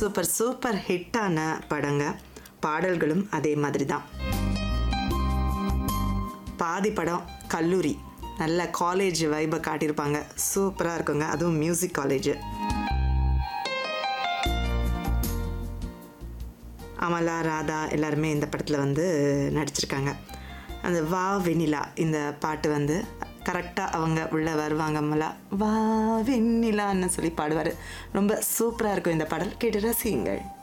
super super ஹிட்டான படங்க பாடல்களும் அதே மாதிரி தான் பாதி படம் கல்லூரி நல்ல காலேஜ் வைபை காட்டியிருப்பாங்க சூப்பராக இருக்குங்க அதுவும் மியூசிக் காலேஜ் அமலா ராதா எல்லாருமே இந்த படத்தில் வந்து நடிச்சிருக்காங்க அந்த வா வெண்ணிலா இந்த பாட்டு வந்து கரெக்டாக அவங்க உள்ளே வருவாங்க அமலா வா வெண்ணிலான்னு சொல்லி பாடுவார் ரொம்ப சூப்பராக இருக்கும் இந்த பாடல் கேட்டு ரசியுங்கள்